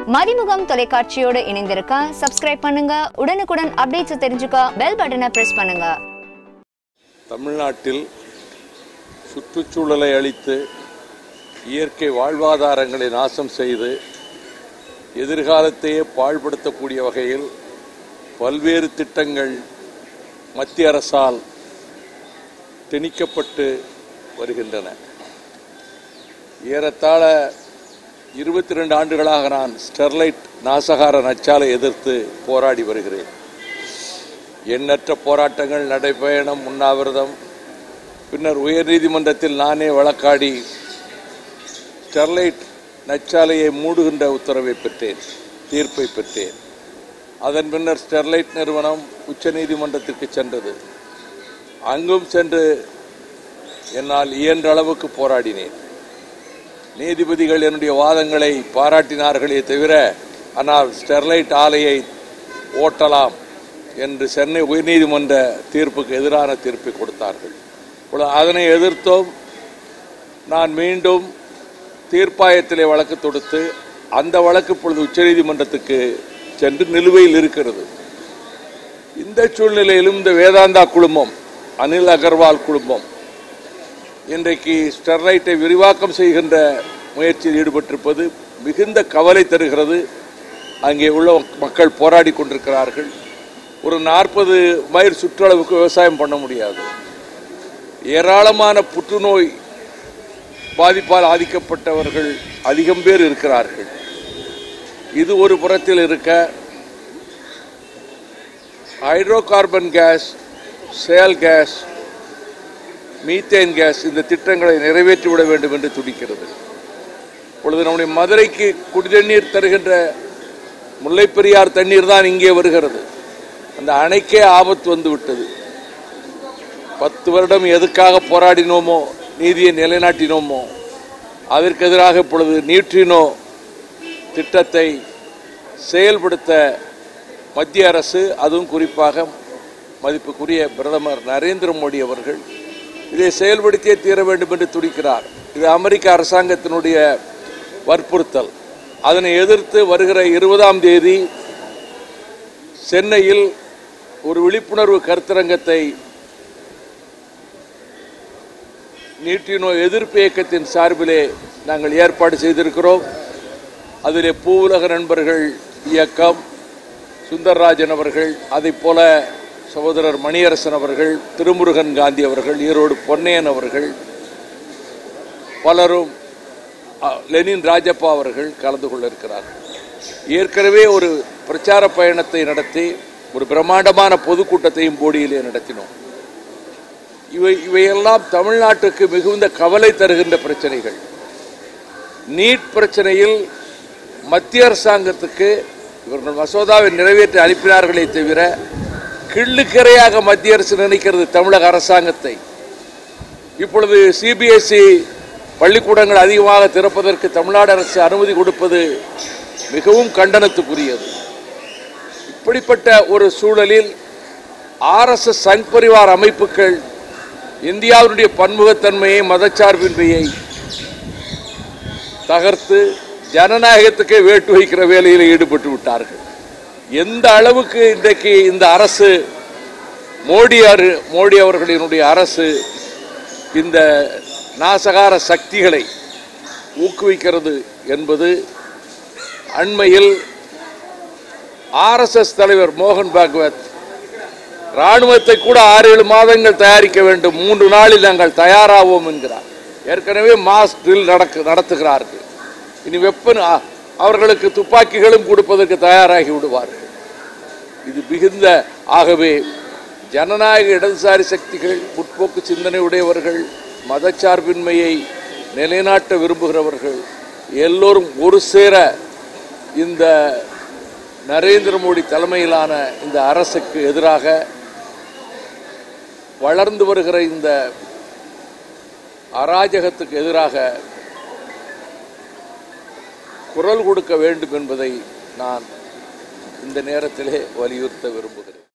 மதிமுகம் தொலைக்காட்சியோடு இணைந்திருக்க சப்ஸ்கிரைப் பண்ணுங்க உடனுக்குடன் அப்டேட்ஸ் தெரிஞ்சுக்க பெல் பட்டனை பிரஸ் பண்ணுங்க தமிழ்நாட்டில் சுற்றுச்சூழலை அழித்து இயற்கை வாழ்வாதாரங்களை நாசம் செய்து எதிர்காலத்தையே பாழ்படுத்தக்கூடிய வகையில் பல்வேறு திட்டங்கள் மத்திய அரசால் திணிக்கப்பட்டு வருகின்றன ஏறத்தாழ இருபத்தி ரெண்டு ஆண்டுகளாக நான் ஸ்டெர்லைட் நாசகார நச்சாலை எதிர்த்து போராடி வருகிறேன் எண்ணற்ற போராட்டங்கள் நடைபயணம் உண்ணாவிரதம் பின்னர் உயர்நீதிமன்றத்தில் நானே வழக்காடி ஸ்டெர்லைட் நச்சாலையை மூடுகின்ற உத்தரவை பெற்றேன் தீர்ப்பை பெற்றேன் அதன் பின்னர் ஸ்டெர்லைட் நிறுவனம் உச்சநீதிமன்றத்திற்கு சென்றது அங்கும் சென்று என்னால் இயன்ற அளவுக்கு போராடினேன் நீதிபதிகள் என்னுடைய வாதங்களை பாராட்டினார்களே தவிர ஆனால் ஸ்டெர்லைட் ஆலையை ஓட்டலாம் என்று சென்னை உயர்நீதிமன்ற தீர்ப்புக்கு எதிரான தீர்ப்பை கொடுத்தார்கள் இப்பொழுது அதனை எதிர்த்தோம் நான் மீண்டும் தீர்ப்பாயத்திலே வழக்கு தொடுத்து அந்த வழக்கு இப்பொழுது உச்சநீதிமன்றத்துக்கு சென்று நிலுவையில் இருக்கிறது இந்த சூழ்நிலையிலும் இந்த வேதாந்தா குழுமம் அனில் அகர்வால் குழுமம் இன்றைக்கு ஸ்டெர்லைட்டை விரிவாக்கம் செய்கின்ற முயற்சியில் ஈடுபட்டிருப்பது மிகுந்த கவலை தருகிறது அங்கே உள்ள மக்கள் போராடி கொண்டிருக்கிறார்கள் ஒரு நாற்பது மைல் சுற்றளவுக்கு விவசாயம் பண்ண முடியாது ஏராளமான புற்றுநோய் பாதிப்பால் ஆதிக்கப்பட்டவர்கள் அதிகம் பேர் இருக்கிறார்கள் இது ஒரு புறத்தில் இருக்க hydrocarbon gas shale gas methane gas இந்த திட்டங்களை நிறைவேற்றிவிட வேண்டும் என்று துடிக்கிறது இப்பொழுது நம்முடைய மதுரைக்கு குடிதண்ணீர் தருகின்ற முல்லைப்பெரியார் தண்ணீர் தான் இங்கே வருகிறது அந்த அணைக்கே ஆபத்து வந்து விட்டது பத்து வருடம் எதுக்காக போராடினோமோ நீதியை நிலைநாட்டினோமோ அதற்கு எதிராக இப்பொழுது நியூட்ரினோ திட்டத்தை செயல்படுத்த மத்திய அரசு அதுவும் குறிப்பாக மதிப்புக்குரிய பிரதமர் நரேந்திர மோடி அவர்கள் இதை செயல்படுத்தியே தீர வேண்டும் என்று துடிக்கிறார் இது அமெரிக்க அரசாங்கத்தினுடைய வற்புறுத்தல் அதனை எதிர்த்து வருகிற இருபதாம் தேதி சென்னையில் ஒரு விழிப்புணர்வு கருத்தரங்கத்தை நீட்டினோ எதிர்ப்பு இயக்கத்தின் சார்பிலே நாங்கள் ஏற்பாடு செய்திருக்கிறோம் அதிலே பூவுலக நண்பர்கள் இயக்கம் சுந்தர்ராஜன் அவர்கள் அதைப் போல சகோதரர் மணியரசன் அவர்கள் திருமுருகன் காந்தி அவர்கள் ஈரோடு பொன்னையன் அவர்கள் பலரும் அ, லெனின் ராஜப்பா அவர்கள் கலந்து கொள்ள இருக்கிறார்கள் ஏற்கனவே ஒரு பிரச்சார பயணத்தை நடத்தி ஒரு பிரம்மாண்டமான பொதுக்கூட்டத்தையும் போடியிலே நடத்தினோம் இவை இவையெல்லாம் தமிழ்நாட்டுக்கு மிகுந்த கவலை தருகின்ற பிரச்சனைகள் நீட் பிரச்சனையில் மத்திய அரசாங்கத்துக்கு இவர்கள் மசோதாவை நிறைவேற்றி அனுப்பினார்களே தவிர கிள்ளுக்கரையாக மத்திய அரசு நினைக்கிறது தமிழக அரசாங்கத்தை இப்பொழுது சிபிஎஸ்இ பள்ளிக்கூடங்கள் அதிகமாக திறப்பதற்கு தமிழ்நாடு அரசு அனுமதி கொடுப்பது மிகவும் கண்டனத்துக்குரியது இப்படிப்பட்ட ஒரு சூழலில் ஆர்எஸ்எஸ் சங் பரிவார் அமைப்புகள் இந்தியாவினுடைய பன்முகத்தன்மையை மதச்சார்பின்மையை தகர்த்து ஜனநாயகத்துக்கே வேட்டு வைக்கிற வேலையில் ஈடுபட்டு விட்டார்கள் எந்த அளவுக்கு இன்றைக்கு இந்த அரசு மோடி அரு- மோடி அவர்களினுடைய அரசு இந்த நாசகார சக்திகளை ஊக்குவிக்கிறது என்பது அண்மையில் ஆர்எஸ்எஸ் தலைவர் மோகன் பாகவத் ராணுவத்தை கூட ஆறு ஏழு மாதங்கள் தயாரிக்க வேண்டும் மூன்று நாளில் நாங்கள் தயாராவோம் என்கிறார் ஏற்கனவே மாஸ் ட்ரில் நடக்க நடத்துகிறார்கள் இனி வெப்பன் அ- அவர்களுக்கு துப்பாக்கிகளும் கொடுப்பதற்கு தயாராகி விடுவார்கள் இது மிகுந்த ஆகவே ஜனநாயக இடதுசாரி சக்திகள் முற்போக்கு சிந்தனை உடையவர்கள் மதச்சார்பின்மையை நிலைநாட்ட விரும்புகிறவர்கள் எல்லோரும் ஒரு சேர இந்த நரேந்திர மோடி தலைமையிலான இந்த அரசுக்கு எதிராக வளர்ந்து வருகிற இந்த அராஜகத்துக்கு எதிராக குரல் கொடுக்க வேண்டும் என்பதை நான் இந்த நேரத்திலே வலியுறுத்த விரும்புகிறேன்